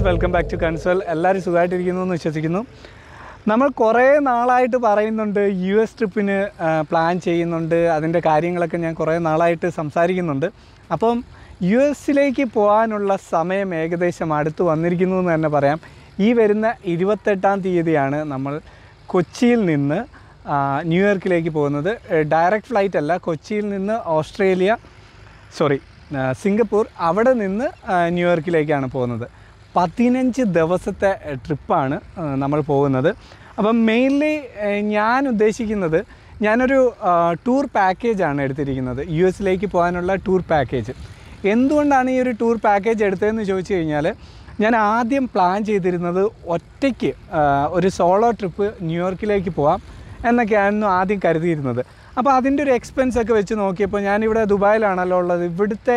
guys welcome back to console എല്ലാവരും സുഖമായിട്ടിരിക്കുന്നു എന്ന് വിശ്വസിക്കുന്നു നമ്മൾ കുറേ നാളായിട്ട് പറയുന്നുണ്ട് യു എസ് ട്രിപ്പിന് പ്ലാൻ ചെയ്യുന്നുണ്ട് അതിൻ്റെ കാര്യങ്ങളൊക്കെ ഞാൻ കുറേ നാളായിട്ട് സംസാരിക്കുന്നുണ്ട് അപ്പം യു എസിലേക്ക് പോകാനുള്ള സമയം ഏകദേശം അടുത്ത് വന്നിരിക്കുന്നു എന്ന് തന്നെ പറയാം ഈ വരുന്ന ഇരുപത്തെട്ടാം തീയതിയാണ് നമ്മൾ കൊച്ചിയിൽ നിന്ന് ആ, ന്യൂയോർക്കിലേക്ക് പോകുന്നത് ഡയറക്റ്റ് ഫ്ലൈറ്റ് അല്ല കൊച്ചിയിൽ നിന്ന് ഓസ്ട്രേലിയ സോറി ആ, സിംഗപ്പൂർ അവിടെ നിന്ന് ആ, ന്യൂയോർക്കിലേക്കാണ് പോകുന്നത് പതിനഞ്ച് ദിവസത്തെ ട്രിപ്പാണ് ആ, നമ്മൾ പോകുന്നത് അപ്പം മെയിൻലി ഞാൻ ഉദ്ദേശിക്കുന്നത് ഞാനൊരു ആ, ടൂർ പാക്കേജാണ് എടുത്തിരിക്കുന്നത് യു എസിലേക്ക് പോകാനുള്ള ടൂർ പാക്കേജ് എന്തുകൊണ്ടാണ് ഈ ഒരു ടൂർ പാക്കേജ് എടുത്തതെന്ന് ചോദിച്ചു കഴിഞ്ഞാൽ ഞാൻ ആദ്യം പ്ലാൻ ചെയ്തിരുന്നത് ഒറ്റയ്ക്ക് ആ, ഒരു സോളോ ട്രിപ്പ് ന്യൂയോർക്കിലേക്ക് പോകാം എന്നൊക്കെയായിരുന്നു ആദ്യം കരുതിയിരുന്നത് അപ്പോൾ അതിൻ്റെ ഒരു എക്സ്പെൻസ് ഒക്കെ വെച്ച് നോക്കിയപ്പോൾ ഞാനിവിടെ ദുബായിലാണല്ലോ ഉള്ളത് ഇവിടുത്തെ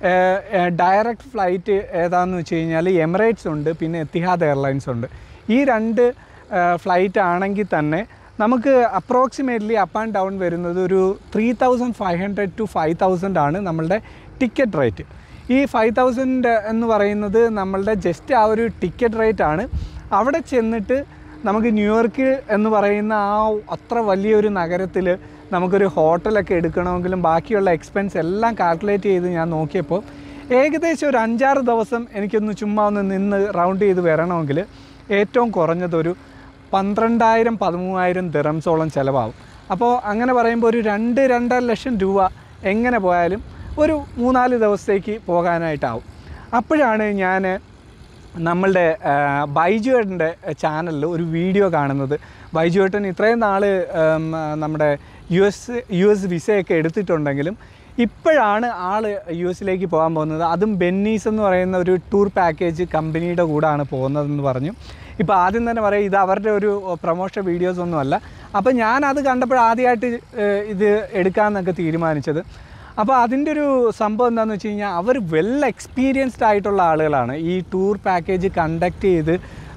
ഡയറക്റ്റ് ഫ്ലൈറ്റ് ഏതാണെന്ന് വെച്ച് കഴിഞ്ഞാൽ എമിറേറ്റ്സ് ഉണ്ട് പിന്നെ എത്തിഹാദ് എയർലൈൻസ് ഉണ്ട് ഈ രണ്ട് ഫ്ലൈറ്റ് ആണെങ്കിൽ തന്നെ നമുക്ക് അപ്രോക്സിമേറ്റ്ലി അപ്പ് ആൻഡ് ഡൗൺ വരുന്നത് ഒരു three thousand five hundred to five thousand ആണ് നമ്മളുടെ ടിക്കറ്റ് റേറ്റ് ഈ ഫൈവ് തൗസൻഡ് എന്ന് പറയുന്നത് നമ്മളുടെ ജസ്റ്റ് ആ ഒരു ടിക്കറ്റ് റേറ്റ് ആണ് അവിടെ ചെന്നിട്ട് നമുക്ക് ന്യൂയോർക്ക് എന്ന് പറയുന്ന ആ അത്ര വലിയൊരു നഗരത്തിൽ നമുക്കൊരു ഹോട്ടലൊക്കെ എടുക്കണമെങ്കിലും ബാക്കിയുള്ള എക്സ്പെൻസ് എല്ലാം കാൽക്കുലേറ്റ് ചെയ്ത് ഞാൻ നോക്കിയപ്പോൾ ഏകദേശം ഒരു അഞ്ചാറ് ദിവസം എനിക്കൊന്ന് ചുമ്മാ ഒന്ന് നിന്ന് റൗണ്ട് ചെയ്ത് വരണമെങ്കിൽ ഏറ്റവും കുറഞ്ഞതൊരു പന്ത്രണ്ടായിരം പതിമൂവായിരം ദിറംസോളം ചിലവാകും അപ്പോൾ അങ്ങനെ പറയുമ്പോൾ ഒരു രണ്ട് രണ്ടര ലക്ഷം രൂപ എങ്ങനെ പോയാലും ഒരു മൂന്നാല് ദിവസത്തേക്ക് പോകാനായിട്ടാവും അപ്പോഴാണ് ഞാൻ നമ്മളുടെ ആ, ബൈജുവേട്ടൻ്റെ ചാനലിൽ ഒരു വീഡിയോ കാണുന്നത് ബൈജുവേട്ടൻ ഇത്രയും നാൾ നമ്മുടെ യു എസ് യു എസ് വിസയൊക്കെ എടുത്തിട്ടുണ്ടെങ്കിലും ഇപ്പോഴാണ് ആൾ യു എസിലേക്ക് പോകാൻ പോകുന്നത് അതും ബെന്നീസ് എന്ന് പറയുന്ന ഒരു ടൂർ പാക്കേജ് കമ്പനിയുടെ കൂടാണ് പോകുന്നതെന്ന് പറഞ്ഞു ഇപ്പോൾ ആദ്യം തന്നെ പറയാം ഇത് അവരുടെ ഒരു പ്രൊമോഷൻ വീഡിയോസ് ഒന്നുമല്ല അപ്പോൾ ഞാനത് കണ്ടപ്പോൾ ആദ്യമായിട്ട് ഏഹ്, ഇത് എടുക്കാമെന്നൊക്കെ തീരുമാനിച്ചത് അപ്പോൾ അതിൻ്റെ ഒരു സംഭവം എന്താണെന്ന് വെച്ച് കഴിഞ്ഞാൽ അവർ വെൽ എക്സ്പീരിയൻസ്ഡ് ആയിട്ടുള്ള ആളുകളാണ് ഈ ടൂർ പാക്കേജ് കണ്ടക്ട് ചെയ്ത്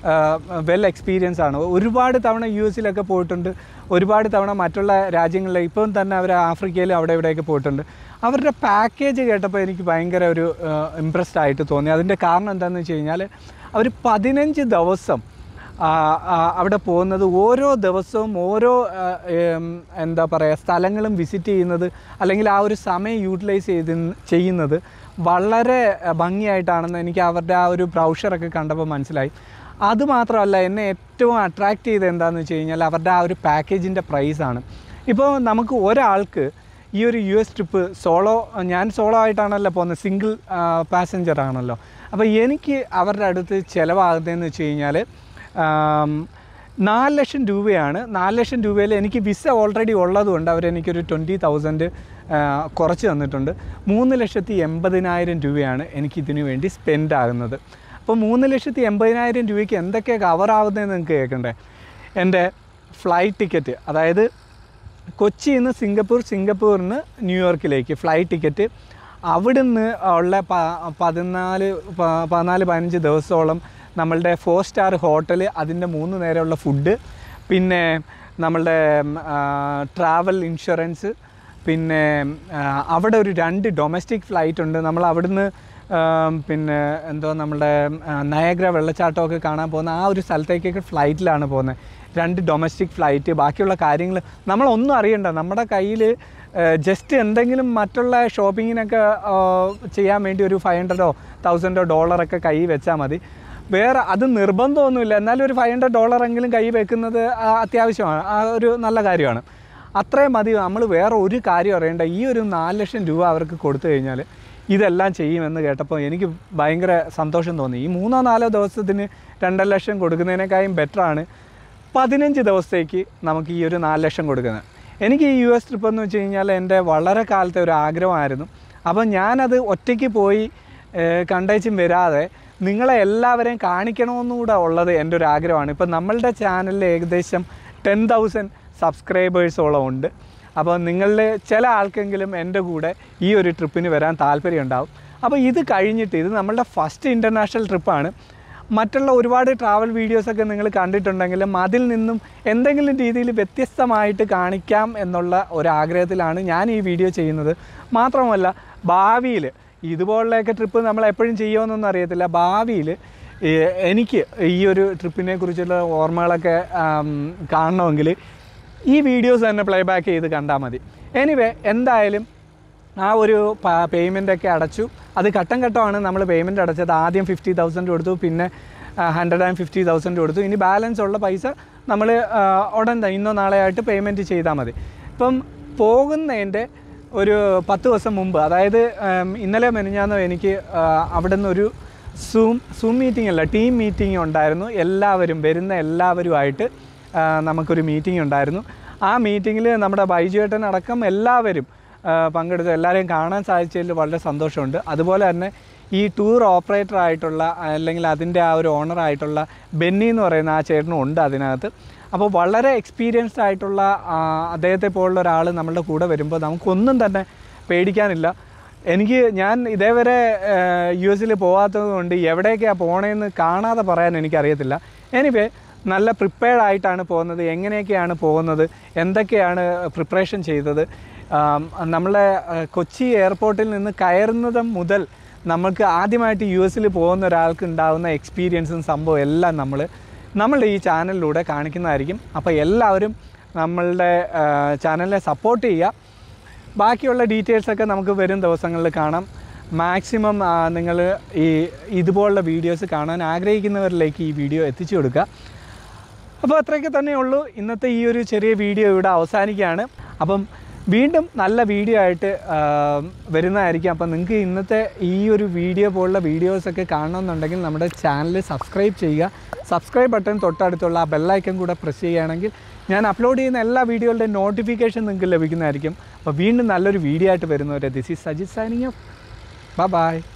വെൽ എക്സ്പീരിയൻസ് ആണ് ഒരുപാട് തവണ യു എസിലൊക്കെ പോയിട്ടുണ്ട് ഒരുപാട് തവണ മറ്റുള്ള രാജ്യങ്ങളിൽ ഇപ്പം തന്നെ അവർ ആഫ്രിക്കയിലും അവിടെ ഇവിടെയൊക്കെ പോയിട്ടുണ്ട് അവരുടെ പാക്കേജ് കേട്ടപ്പോൾ എനിക്ക് ഭയങ്കര ഒരു ഇമ്പ്രസ്ഡ് ആയിട്ട് തോന്നി അതിൻ്റെ കാരണം എന്താണെന്ന് വെച്ച് കഴിഞ്ഞാൽ അവർ പതിനഞ്ച് ദിവസം ആ, ആ, അവിടെ പോകുന്നത് ഓരോ ദിവസവും ഓരോ ആ, ഏം, എന്താ പറയുക സ്ഥലങ്ങളും വിസിറ്റ് ചെയ്യുന്നത് അല്ലെങ്കിൽ ആ ഒരു സമയം യൂട്ടിലൈസ് ചെയ്ത് ചെയ്യുന്നത് വളരെ ആ, ഭംഗിയായിട്ടാണെന്ന് എനിക്ക് അവരുടെ ആ ഒരു ബ്രൗഷറൊക്കെ കണ്ടപ്പോൾ മനസ്സിലായി അതുമാത്രമല്ല എന്നെ ഏറ്റവും അട്രാക്റ്റ് ചെയ്ത് എന്താണെന്ന് വെച്ച് കഴിഞ്ഞാൽ അവരുടെ ആ ഒരു പാക്കേജിൻ്റെ പ്രൈസാണ് ഇപ്പോൾ നമുക്ക് ഒരാൾക്ക് ഈ ഒരു യു എസ് ട്രിപ്പ് സോളോ ഞാൻ സോളോ ആയിട്ടാണല്ലോ പോകുന്നത് സിംഗിൾ പാസഞ്ചർ ആണല്ലോ അപ്പോൾ എനിക്ക് അവരുടെ അടുത്ത് ചിലവാകുന്നതെന്ന് വെച്ച് കഴിഞ്ഞാൽ ആം, നാല് ലക്ഷം രൂപയാണ് നാല് ലക്ഷം രൂപയിൽ എനിക്ക് വിസ ഓൾറെഡി ഉള്ളതുകൊണ്ട് അവരെനിക്കൊരു ട്വൻറ്റി തൗസൻഡ് കുറച്ച് തന്നിട്ടുണ്ട് മൂന്ന് ലക്ഷത്തി എൺപതിനായിരം രൂപയാണ് എനിക്ക് ഇതിനു വേണ്ടി സ്പെൻഡ് ആകുന്നത് അപ്പോൾ മൂന്ന് ലക്ഷത്തി എൺപതിനായിരം രൂപയ്ക്ക് എന്തൊക്കെ കവർ ആവുന്നതെന്ന് നിങ്ങൾക്ക് കേൾക്കണ്ടേ എൻ്റെ ഫ്ലൈറ്റ് ടിക്കറ്റ് അതായത് കൊച്ചിയിൽ നിന്ന് സിംഗപ്പൂർ സിംഗപ്പൂരിൽ നിന്ന് ന്യൂയോർക്കിലേക്ക് ഫ്ലൈറ്റ് ടിക്കറ്റ് അവിടുന്ന് ഉള്ള പ പതിനാല് പ- പതിനാല് പതിനഞ്ച് ദിവസത്തോളം നമ്മളുടെ ഫോർ സ്റ്റാർ ഹോട്ടൽ അതിൻ്റെ മൂന്ന് നേരമുള്ള ഫുഡ് പിന്നെ നമ്മളുടെ ട്രാവൽ ഇൻഷുറൻസ് പിന്നെ ആ, അവിടെ ഒരു രണ്ട് ഡൊമസ്റ്റിക് ഫ്ലൈറ്റ് ഉണ്ട് നമ്മൾ അവിടുന്ന് ആം, പിന്നെ എന്തോ നമ്മുടെ ആ, നയഗ്ര വെള്ളച്ചാട്ടമൊക്കെ കാണാൻ പോകുന്ന ആ ഒരു സ്ഥലത്തേക്കൊക്കെ ഫ്ലൈറ്റിലാണ് പോകുന്നത് രണ്ട് ഡൊമസ്റ്റിക് ഫ്ലൈറ്റ് ബാക്കിയുള്ള കാര്യങ്ങൾ നമ്മളൊന്നും അറിയണ്ട നമ്മുടെ കയ്യിൽ ജസ്റ്റ് എന്തെങ്കിലും മറ്റുള്ള ഷോപ്പിങ്ങിനൊക്കെ ആ, ചെയ്യാൻ വേണ്ടി ഒരു ഫൈവ് ഹൺഡ്രഡോ തൗസൻഡോ ഡോളറൊക്കെ കൈ വെച്ചാൽ മതി വേറെ അത് നിർബന്ധമൊന്നുമില്ല എന്നാലും ഒരു ഫൈവ് ഹൺഡ്രഡ് ഡോളറെങ്കിലും കൈ വെക്കുന്നത് ആ, അത്യാവശ്യമാണ് ആ ഒരു നല്ല കാര്യമാണ് അത്രയും മതി നമ്മൾ വേറെ ഒരു കാര്യം അറിയണ്ട ഈ ഒരു നാല് ലക്ഷം രൂപ അവർക്ക് കൊടുത്തു കഴിഞ്ഞാൽ ഇതെല്ലാം ചെയ്യുമെന്ന് കേട്ടപ്പോൾ എനിക്ക് ഭയങ്കര സന്തോഷം തോന്നി ഈ മൂന്നോ നാലോ ദിവസത്തിന് രണ്ടര ലക്ഷം കൊടുക്കുന്നതിനേക്കാളും ബെറ്ററാണ് പതിനഞ്ച് ദിവസത്തേക്ക് നമുക്ക് ഈ ഒരു നാല് ലക്ഷം കൊടുക്കുന്നത് എനിക്ക് ഈ യു എസ് ട്രിപ്പ് എന്ന് വെച്ച് കഴിഞ്ഞാൽ എൻ്റെ വളരെ കാലത്തെ ഒരു ആഗ്രഹമായിരുന്നു അപ്പോൾ ഞാനത് ഒറ്റയ്ക്ക് പോയി ഏഹ്, കണ്ടേച്ചും വരാതെ നിങ്ങളെ എല്ലാവരെയും കാണിക്കണമെന്നുകൂടെ ഉള്ളത് എൻ്റെ ഒരു ആഗ്രഹമാണ് ഇപ്പം നമ്മളുടെ ചാനലിൽ ഏകദേശം ടെൻ തൗസൻഡ് സബ്സ്ക്രൈബേഴ്സോളം ഉണ്ട് അപ്പോൾ നിങ്ങളിൽ ചില ആൾക്കെങ്കിലും എൻ്റെ കൂടെ ഈ ഒരു ട്രിപ്പിന് വരാൻ താല്പര്യമുണ്ടാവും അപ്പോൾ ഇത് കഴിഞ്ഞിട്ട് ഇത് നമ്മളുടെ ഫസ്റ്റ് ഇൻ്റർനാഷണൽ ട്രിപ്പാണ് മറ്റുള്ള ഒരുപാട് ട്രാവൽ വീഡിയോസൊക്കെ നിങ്ങൾ കണ്ടിട്ടുണ്ടെങ്കിലും അതിൽ നിന്നും എന്തെങ്കിലും രീതിയിൽ വ്യത്യസ്തമായിട്ട് കാണിക്കാം എന്നുള്ള ഒരാഗ്രഹത്തിലാണ് ഞാൻ ഈ വീഡിയോ ചെയ്യുന്നത് മാത്രമല്ല ഭാവിയിൽ ഇതുപോലെയൊക്കെ ട്രിപ്പ് നമ്മൾ എപ്പോഴും ചെയ്യുമെന്നൊന്നും അറിയത്തില്ല ഭാവിയിൽ ഈ എനിക്ക് ഈ ഒരു ട്രിപ്പിനെ കുറിച്ചുള്ള ഓർമ്മകളൊക്കെ ആം, കാണണമെങ്കിൽ ഈ വീഡിയോസ് തന്നെ പ്ലേ ബാക്ക് ചെയ്ത് കണ്ടാൽ മതി എനിവേ എന്തായാലും ആ ഒരു പേയ്മെൻ്റ് ഒക്കെ അടച്ചു അത് ഘട്ടം ഘട്ടമാണ് നമ്മൾ പേയ്മെൻറ്റ് അടച്ചത് ആദ്യം ഫിഫ്റ്റി തൗസൻഡ് കൊടുത്തു പിന്നെ ഹൺഡ്രഡ് ആൻഡ് ഫിഫ്റ്റി തൗസൻഡ് കൊടുത്തു ഇനി ബാലൻസ് ഉള്ള പൈസ നമ്മൾ ഉടൻ തന്നെ ഇന്നോ നാളെ ആയിട്ട് പേയ്മെൻറ്റ് ചെയ്താൽ മതി ഇപ്പം പോകുന്നതിൻ്റെ ഒരു പത്ത് ദിവസം മുമ്പ് അതായത് ഉം, ഇന്നലെ മെനിഞ്ഞാന്ന് എനിക്ക് ആ, അവിടെ നിന്നൊരു സൂം സൂം മീറ്റിംഗ് അല്ല ടീം മീറ്റിംഗ് ഉണ്ടായിരുന്നു എല്ലാവരും വരുന്ന എല്ലാവരുമായിട്ട് ആ, നമുക്കൊരു മീറ്റിംഗ് ഉണ്ടായിരുന്നു ആ മീറ്റിങ്ങിൽ നമ്മുടെ ബൈജുവേട്ടൻ അടക്കം എല്ലാവരും ആ, പങ്കെടുത്ത് എല്ലാവരെയും കാണാൻ സാധിച്ചതിൽ വളരെ സന്തോഷമുണ്ട് അതുപോലെ തന്നെ ഈ ടൂർ ഓപ്പറേറ്റർ ആയിട്ടുള്ള അല്ലെങ്കിൽ അതിൻ്റെ ആ ഒരു ഓണർ ആയിട്ടുള്ള ബെന്നി എന്ന് പറയുന്ന ആ ചേട്ടനും ഉണ്ട് അതിനകത്ത് അപ്പോൾ വളരെ എക്സ്പീരിയൻസ്ഡ് ആയിട്ടുള്ള ആ, അദ്ദേഹത്തെ പോലുള്ള ഒരാൾ നമ്മളുടെ കൂടെ വരുമ്പോൾ നമുക്കൊന്നും തന്നെ പേടിക്കാനില്ല എനിക്ക് ഞാൻ ഇതേവരെ യു എസിൽ പോകാത്തത് കൊണ്ട് എവിടേക്കാണ് പോണേന്ന് കാണാതെ പറയാൻ എനിക്കറിയത്തില്ല എനിവേ നല്ല പ്രിപ്പയർഡ് ആയിട്ടാണ് പോകുന്നത് എങ്ങനെയൊക്കെയാണ് പോകുന്നത് എന്തൊക്കെയാണ് പ്രിപ്പറേഷൻ ചെയ്തത് ആം, നമ്മളെ ആ, കൊച്ചി എയർപോർട്ടിൽ നിന്ന് കയറുന്നത് മുതൽ നമുക്ക് ആദ്യമായിട്ട് യു എസിൽ പോകുന്ന ഒരാൾക്ക് ഉണ്ടാകുന്ന എക്സ്പീരിയൻസും സംഭവം എല്ലാം നമ്മൾ നമ്മളുടെ ഈ ചാനലിലൂടെ കാണിക്കുന്നതായിരിക്കും അപ്പോൾ എല്ലാവരും നമ്മളുടെ ആ, ചാനലിനെ സപ്പോർട്ട് ചെയ്യുക ബാക്കിയുള്ള ഡീറ്റെയിൽസൊക്കെ നമുക്ക് വരും ദിവസങ്ങളിൽ കാണാം മാക്സിമം നിങ്ങൾ ഈ ഇതുപോലുള്ള വീഡിയോസ് കാണാൻ ആഗ്രഹിക്കുന്നവരിലേക്ക് ഈ വീഡിയോ എത്തിച്ചു കൊടുക്കുക അപ്പോൾ അത്രയൊക്കെ തന്നെ ഉള്ളൂ ഇന്നത്തെ ഈ ഒരു ചെറിയ വീഡിയോ ഇവിടെ അവസാനിക്കുകയാണ് അപ്പം വീണ്ടും നല്ല വീഡിയോ ആയിട്ട് ആ, വരുന്നതായിരിക്കും അപ്പം നിങ്ങൾക്ക് ഇന്നത്തെ ഈ ഒരു വീഡിയോ പോലുള്ള വീഡിയോസൊക്കെ കാണണമെന്നുണ്ടെങ്കിൽ നമ്മുടെ ചാനൽ സബ്സ്ക്രൈബ് ചെയ്യുക സബ്സ്ക്രൈബ് ബട്ടൺ തൊട്ടടുത്തുള്ള ആ ബെല്ലൈക്കൺ കൂടെ പ്രസ് ചെയ്യുകയാണെങ്കിൽ ഞാൻ അപ്ലോഡ് ചെയ്യുന്ന എല്ലാ വീഡിയോകളുടെ നോട്ടിഫിക്കേഷൻ നിങ്ങൾക്ക് ലഭിക്കുന്നതായിരിക്കും അപ്പോൾ വീണ്ടും നല്ലൊരു വീഡിയോ ആയിട്ട് വരുന്നവരെ this is Sajith signing bye by